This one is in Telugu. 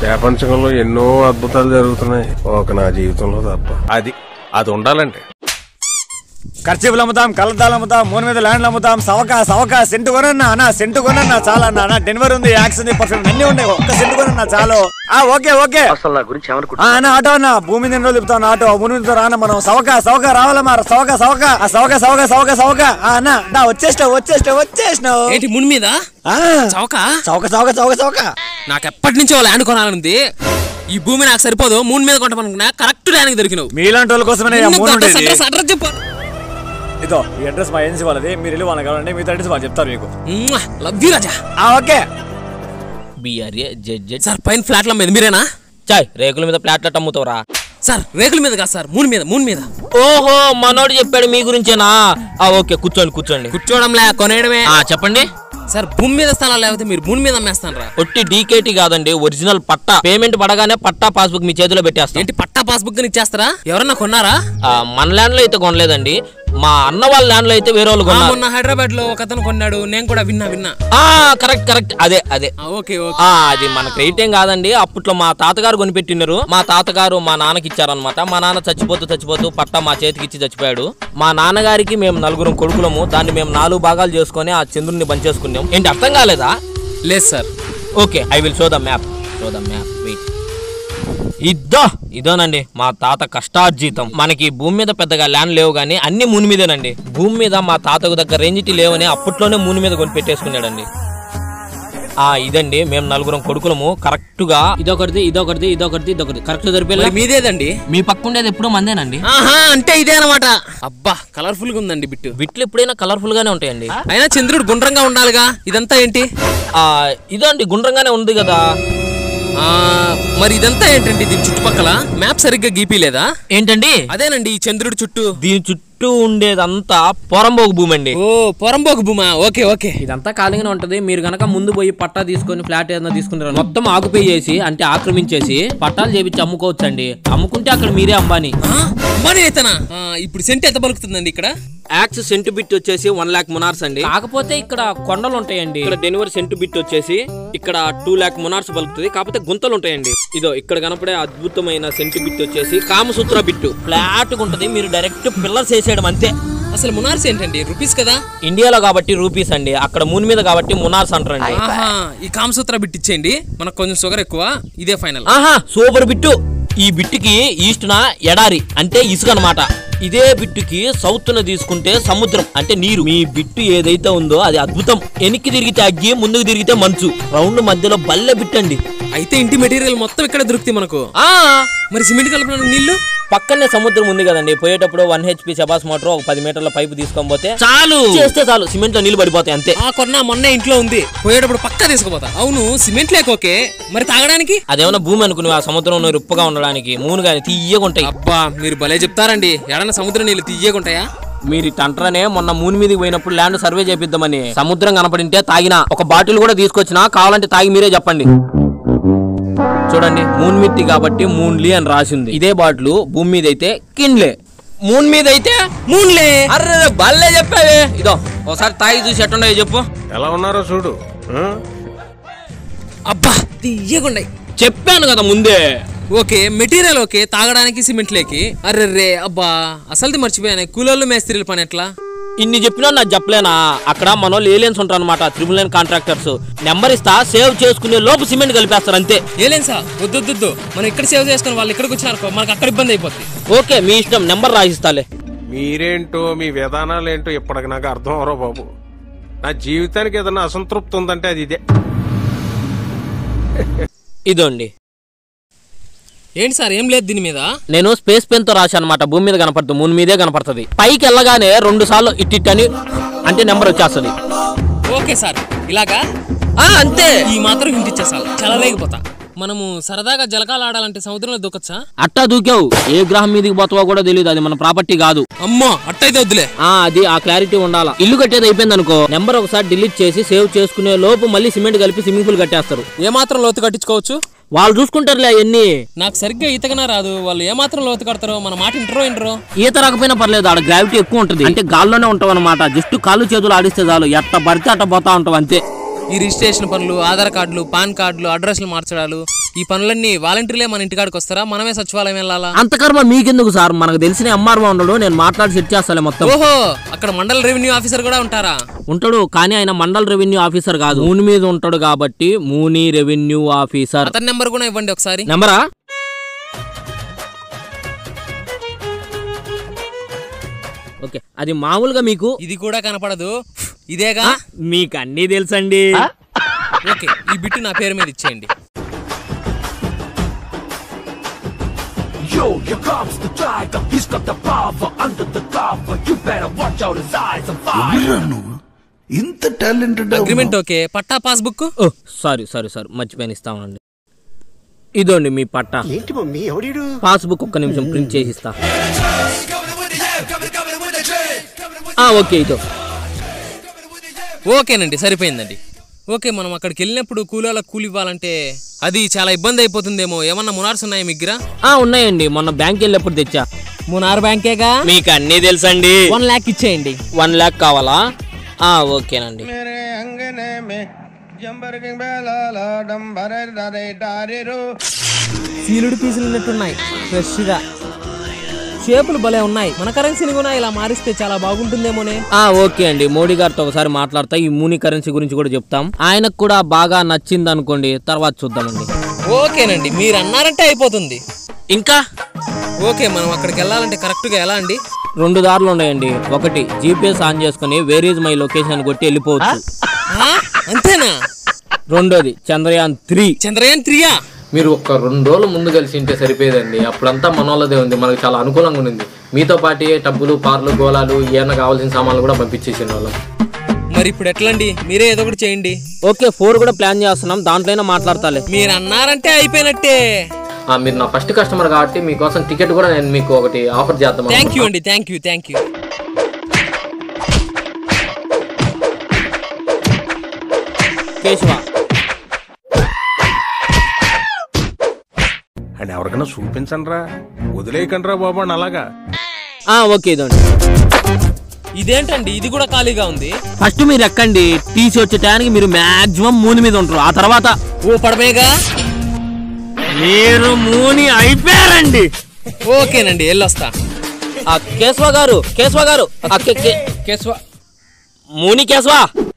ప్రపంచంలో ఎన్నో అద్భుతాలు జరుగుతున్నాయి ఒక నా జీవితంలో తప్ప అది అది ఉండాలంటే ఖర్చీపులు అమ్ముతాం కలద్దాలు అమ్ముతాం మూడు మీద ల్యాండ్లు అమ్ముతాం సవకా సవకా సెంటు కొనన్నా అన్న సెంటు కొనన్నా చాలా అన్న అన్న డెన్వర్ ఉంది యాక్స్ ఉంది పర్ఫ్యూమ్ అన్ని ఉన్నాయి ఒక్క సెంటు కొనన్నా చాలు ఆ ఓకే ఓకే అసలు నా గురించి ఆ, ఏమనుకుంటున్నా అన్న ఆటో అన్న భూమి మీద ఎన్ని రోజులు తిప్పుతాను ఆటో భూమి మీద రాన మనం సవక సవక రావాలమ్మా సవక సవక ఆ సవక సవక సవక సవక ఆ, అన్న నా వచ్చేసినావు వచ్చేసినావు వచ్చేసినావు ఏంటి ముని మీద ఆ, చౌక చౌక చౌక చౌక చౌక నాకు ఎప్పటి నుంచో ల్యాండ్ కొనాలనుంది ఈ భూమి నాకు సరిపోదు మూన్ మీద కొంటామనుకున్నా కరెక్ట్ ల్యాండ్ దొరికినావు మీలాంటి వాళ్ళ కోసమే నిన్ను మూడు అడ్రస్, ఉండేది అడ్రస్, అడ్రస్ చెప్పు ఇదో ఈ అడ్రస్ మా ఏజెన్సీ వాళ్ళది మీరు వెళ్ళి వాళ్ళకి కావాలంటే మీ అడ్రస్ వాళ్ళు చెప్తారు మీకు లవ్ యూ రాజా ఆ, okay BRA Z Z sir పైన ఫ్లాట్ల మీద మీరేనా చాయ్ రేకుల మీద ప్లాట్లెట్ అమ్ముతావురా సార్ రేకుల మీద కాదు సార్ మూన్ మీద మూన్ మీద ఓహో మనోడు చెప్పాడు మీ గురించేనా ఆ ఓకే కూర్చోండి కూర్చోండి కూర్చోవడంలే కొనేయడమే ఆ చెప్పండి సార్ భూమి మీద స్థలాలు లేకపోతే మీరు భూమి మీద అమ్మేస్తాను రా ఒట్టి డీకేటీ కాదండి ఒరిజినల్ పట్టా పేమెంట్ పడగానే పట్టా పాస్బుక్ మీ చేతిలో పెట్టేస్తాం ఏంటి పట్టా పాస్బుక్ ని ఇచ్చేస్తారా ఎవరన్నా కొన్నారా ఆ, మన ల్యాండ్ లో అయితే కొనలేదండి మా అన్న వాళ్ళ ల్యాండ్ లో అయితే వేరే వాళ్ళు ఆ, కొన్నారు మొన్న హైదరాబాద్ లో ఒక అతను కొన్నాడు నేను కూడా విన్నా విన్నా ఆ కరెక్ట్ కరెక్ట్ అదే అదే ఆ, ఓకే ఓకే ఆ అది మన క్రెడిట్ ఏం కాదండి అప్పట్లో మా తాతగారు కొనిపెట్టినారు మా తాతగారు మా నాన్నకి ఇచ్చారనమాట మా నాన్న చచ్చిపోతూ చచ్చిపోతూ పట్టా మా చేతికి ఇచ్చి చచ్చిపోయాడు మా నాన్నగారికి మేము నలుగురం కొడుకులము దాన్ని మేము నాలుగు భాగాలు చేసుకొని ఆ చంద్రుడిని బంచేసుకున్నాం ఏంటి అర్థం కాలేదా లేదు sir okay I will show the map show the map wait ఇద్దో ఇదోనండి మా తాత కష్టార్జితం మనకి భూమి మీద పెద్దగా ల్యాండ్ లేవు కానీ అన్ని మూని మీదేనండి భూమి మీద మా తాతకు దగ్గర రేంజిటీ లేవని అప్పట్లోనే మూని మీద కొని పెట్టేసుకున్నాడండి ఆ ఇదండి మేము నలుగురం కొడుకులము కరెక్ట్ గా ఇదొకటిది ఇదొకటిది ఇదొకటిది ఇదొకటి కరెక్ట్ మరి దొరికిపోయి మీదేదండి మీ పక్క ఉండేది ఎప్పుడు మందేనండి ఆహా అంటే ఇదే అనమాట అబ్బా కలర్ఫుల్ గా ఉందండి బిట్టు బిట్లు ఎప్పుడైనా కలర్ఫుల్ గానే ఉంటాయండి అయినా చంద్రుడు గుండ్రంగా ఉండాలిగా ఇదంతా ఏంటి ఆ ఇదండి గుండ్రంగానే ఉంది కదా ఆ మరి ఇదంతా ఏంటండి దీని చుట్టుపక్కల మ్యాప్ సరిగ్గా గీపీ లేదా ఏంటండి అదేనండి ఈ చంద్రుడి చుట్టూ దీని చుట్టూ ఉండేదంతా పొరంబోగు భూమి అండి ఓ పొరంబోకు భూమా ఓకే ఓకే ఇదంతా ఖాళీగానే ఉంటది మీరు గనక ముందు పోయి పట్టా తీసుకొని ఫ్లాట్ ఏదైనా తీసుకుంటారు మొత్తం ఆకుపై చేసి అంటే ఆక్రమించేసి పట్టాలు చేపించి అమ్ముకోవచ్చు అండి అమ్ముకుంటే అక్కడ మీరే అంబానీ ఆ, మరి అయితేనా ఆ, ఇప్పుడు సెంట్ ఎంత పలుకుతుందండి ఇక్కడ యాక్స్ సెంటు బిట్ వచ్చేసి వన్ లాక్ మునార్స్ అండి కాకపోతే ఇక్కడ కొండలు ఉంటాయండి ఇక్కడ డెలివరీ సెంటు బిట్ వచ్చేసి ఇక్కడ టూ లాక్ మునార్స్ పలుకుతుంది కాకపోతే గుంతలు ఉంటాయండి ఇదో ఇక్కడ కనపడే అద్భుతమైన సెంటు బిట్ వచ్చేసి కామసూత్ర బిట్టు ఫ్లాట్ ఉంటది మీరు డైరెక్ట్ పిల్లర్స్ వేసేయడం అంతే అసలు మునార్స్ ఏంటండి రూపీస్ కదా ఇండియాలో కాబట్టి రూపీస్ అండి అక్కడ మూన్ మీద కాబట్టి మునార్స్ అంటారండి ఆహా ఈ కామసూత్ర బిట్ ఇచ్చేయండి మనకు కొంచెం షుగర్ ఎక్కువ ఇదే ఫైనల్ ఆహా సూపర్ బిట్టు ఈ బిట్టుకి ఈస్ట్న ఎడారి అంటే ఇసుక అన్నమాట ఇదే బిట్టుకి సౌత్ న తీసుకుంటే సముద్రం అంటే నీరు మీ బిట్టు ఏదైతే ఉందో అది అద్భుతం వెనక్కి తిరిగితే అగ్గి ముందుకు తిరిగితే మంచు రౌండ్ మధ్యలో బల్లె బిట్టండి అయితే ఇంటి మెటీరియల్ మొత్తం ఇక్కడ దొరుకుతాయి మనకు ఆ మరి సిమెంట్ కలపడానికి నీళ్లు పక్కనే సముద్రం ఉంది కదండి పోయేటప్పుడు వన్ హెచ్పి చబాస్ మోటార్ ఒక పది మీటర్ల పైపు తీసుకొని పోతే చాలు చేస్తే చాలు సిమెంట్ లో నీళ్లు పడిపోతాయి అంతే ఆ కొన్న మొన్న ఇంట్లో ఉంది పోయేటప్పుడు పక్కా తీసుకుపోతా అవును సిమెంట్ లేకోకే మరి తాగడానికి అదేమన్నా భూమి అనుకుని ఆ సముద్రంలో ఉప్పుగా ఉండడానికి మూను గాని తీయగా ఉంటాయి అబ్బా మీరు భలే చెప్తారండి ఎడన్నా సముద్ర నీళ్ళు తీయకుంటాయా మీరు టంట్రనే మొన్న మూన్ మీదకి పోయినప్పుడు ల్యాండ్ సర్వే చేపిద్దామని సముద్రం కనపడింటే తాగిన ఒక బాటిల్ కూడా తీసుకొచ్చినా కావాలంటే తాగి మీరే చెప్పండి చూడండి మూన్ మిట్టి కాబట్టి మూన్లీ అని రాసింది ఇదే బాటిల్ భూమి మీద అయితే కిన్లే మూన్ మీద అయితే మూన్లే అర్రే బల్లే చెప్పావే ఇదో ఒకసారి తాగి చూసి ఎట్టుండో చెప్పు ఎలా ఉన్నారో చూడు ఆ? అబ్బా తీయకుండాయి చెప్పాను కదా ముందే ఓకే మెటీరియల్ ఓకే తాగడానికి సిమెంట్ లేకి అర్రెర్రే అబ్బా అసలుది మర్చిపోయాను కూలోళ్ళు మేస్త్రీల పని ఎట్లా ఇన్ని చెప్పినా నాకు చెప్పలేనా అక్కడ మన ఏలియన్స్ ఉంటారు అనమాట త్రిబుల్ నైన్ కాంట్రాక్టర్స్ నెంబర్ ఇస్తా సేవ్ చేసుకునే లోపు సిమెంట్ కలిపేస్తారు అంతే ఏలేం సార్ వద్దు వద్దు, వద్దు మనం ఇక్కడ సేవ్ చేసుకుని వాళ్ళు ఇక్కడికి వచ్చినారు మనకు అక్కడ ఇబ్బంది అయిపోతుంది ఓకే మీ ఇష్టం నెంబర్ రాసిస్తాలే మీరేంటో మీ విధానాలు ఏంటో ఇప్పటికి నాకు అర్థం అవరో బాబు నా జీవితానికి ఏదైనా అసంతృప్తి ఉందంటే అది ఇదే ఇదండి ఏంటి సార్ ఏం లేదు దీని మీద నేను స్పేస్ పెన్ తో రాశాను అనమాట భూమి మీద కనపడుతుంది మూన్ మీదే కనపడుతుంది పైకి వెళ్ళగానే రెండు సార్లు ఇట్టిట్ అని అంటే నెంబర్ వచ్చేస్తుంది ఓకే సార్ ఇలాగా ఆ, అంతే ఈ మాత్రం హింట్ ఇచ్చేసాలి చాలా లేకపోతా మనము సరదాగా జలకాలు ఆడాలంటే సముద్రంలో దూకొచ్చా అట్టా దూకావు ఏ గ్రహం మీదకి పోతావో కూడా తెలియదు అది మన ప్రాపర్టీ కాదు అమ్మో అట్టయితే వద్దులే ఆ అది ఆ క్లారిటీ ఉండాలా ఇల్లు కట్టేది అయిపోయింది అనుకో నెంబర్ ఒకసారి డిలీట్ చేసి సేవ్ చేసుకునే లోపు మళ్ళీ సిమెంట్ కలిపి స్విమ్మింగ్ పూల్ కట్టేస్తారు ఏమాత్రం లోతు కట్టించుకోవచ్చు వాళ్ళు చూసుకుంటారులే అవన్నీ నాకు సరిగ్గా ఈతకనా రాదు వాళ్ళు ఏమాత్రం లోతు కడతారో మన మాట ఇంటరో ఇంటరో ఈత రాకపోయినా పర్లేదు ఆడ గ్రావిటీ ఎక్కువ ఉంటుంది అంటే గాల్లోనే ఉంటాం అనమాట జస్ట్ కాళ్ళు చేతులు ఆడిస్తే చాలు ఎట్ట పడితే అట్ట పోతా ఉంటాం అంతే ఈ రిజిస్ట్రేషన్ పనులు ఆధార్ కార్డులు పాన్ కార్డులు అడ్రస్లు మార్చడాలు ఈ పనులన్నీ వాలంటీర్లే మన ఇంటికాడికి వస్తారా మనమే సచివాలయం వెళ్ళాలా అంత కర్మ మీకెందుకు సార్ మనకు తెలిసిన ఎంఆర్ఓ ఉండడు నేను మాట్లాడి సెట్ చేస్తాలే మొత్తం ఓహో అక్కడ మండల రెవెన్యూ ఆఫీసర్ కూడా ఉంటారా ఉంటాడు కానీ ఆయన మండల్ రెవెన్యూ ఆఫీసర్ కాదు మూని మీద ఉంటాడు కాబట్టి మూని రెవెన్యూ ఆఫీసర్ అతని నెంబర్ కూడా ఇవ్వండి ఒకసారి నెంబరా ఓకే అది మామూలుగా మీకు ఇది కూడా కనపడదు ఇదేగా మీకు అన్నీ తెలుసండి ఓకే ఈ బిట్టు నా పేరు మీద ఇచ్చేయండి Yo, here comes the tiger. He's got the power under the cover. You better watch out, his eyes on fire. ఎవరురా నువ్వు ఇంత talented agreement okay patta passbook ఓ సారీ సారీ సారీ మర్చిపోయాను ఇస్తామండి ఇదోండి మీ పట్టా ఏంటి మమ్మీ ఎవడీడు పాస్బుక్ ఒక్క నిమిషం ప్రింట్ చేసి ఇస్తా ఆ, ఓకే ఇదో ఓకేనండి సరిపోయిందండి ఓకే మనం అక్కడికి వెళ్ళినప్పుడు కూలీలకు కూలి ఇవ్వాలంటే అది చాలా ఇబ్బంది అయిపోతుందేమో ఏమన్నా మునార్స్ ఉన్నాయా మీ దగ్గర ఆ ఉన్నాయండి మొన్న బ్యాంక్ వెళ్ళినప్పుడు తెచ్చా మునార్ బ్యాంకేగా మీకు అన్నీ తెలుసండి వన్ ల్యాక్ ఇచ్చేయండి వన్ ల్యాక్ కావాలా ఆ ఓకేనండి సీలుడు పీసులు ఉన్నట్టున్నాయి ఫ్రెష్గా షేపులు భలే ఉన్నాయి మన కరెన్సీని కూడా ఇలా మారిస్తే చాలా బాగుంటుందేమోనే ఆ ఓకే అండి మోడీ గారితో ఒకసారి మాట్లాడతా ఈ మూని కరెన్సీ గురించి కూడా చెప్తాం ఆయనకు కూడా బాగా నచ్చింది అనుకోండి తర్వాత చూద్దామండి ఓకేనండి మీరు అన్నారంటే అయిపోతుంది ఇంకా ఓకే మనం అక్కడికి వెళ్ళాలంటే కరెక్ట్గా ఎలా అండి రెండు దారులు ఉన్నాయండి ఒకటి జీపీఎస్ ఆన్ చేసుకుని వేర్ ఈజ్ మై లొకేషన్ అని కొట్టి వెళ్ళిపోవచ్చు ఆ? అంతేనా రెండోది చంద్రయాన్ త్రీ చంద్రయాన్ త్రియా మీరు ఒక రెండు రోజులు ముందు కలిసి ఉంటే సరిపోయేదండి అప్పుడంతా మనోళ్ళదే ఉంది మనకు చాలా అనుకూలంగా ఉంది మీతో పాటు టబ్బులు పార్లు గోళాలు ఏమైనా కావాల్సిన సామాన్లు కూడా పంపించేసిన వాళ్ళం మరి ఇప్పుడు ఎట్లండి మీరే ఏదో ఒకటి చేయండి ఓకే ఫోర్ కూడా ప్లాన్ చేస్తున్నాం దాంట్లోనే మాట్లాడతాలే మీరు అన్నారంటే అయిపోయినట్టే ఆ, మీరు నా ఫస్ట్ కస్టమర్ కాబట్టి మీకోసం టికెట్ కూడా నేను మీకు ఒకటి ఆఫర్ చేద్దాం థ్యాంక్ యూ అండి thank you thank you Keshava అని ఎవరికైనా చూపించండి రా వదిలేయకండి రా బాబు అని అలాగా ఆ, ఓకే ఇదండి ఇదేంటండి ఇది కూడా ఖాళీగా ఉంది ఫస్ట్ మీరు ఎక్కండి తీసి వచ్చే టయానికి మీరు మాక్సిమం మూని మీద ఉంటారు ఆ తర్వాత ఓ పడమేగా మీరు మూని అయిపోయారండి ఓకేనండి వెళ్ళొస్తా ఆ కేశవ గారు కేశవ గారు ఆ కే- కే- కేశవ మూని కేశవ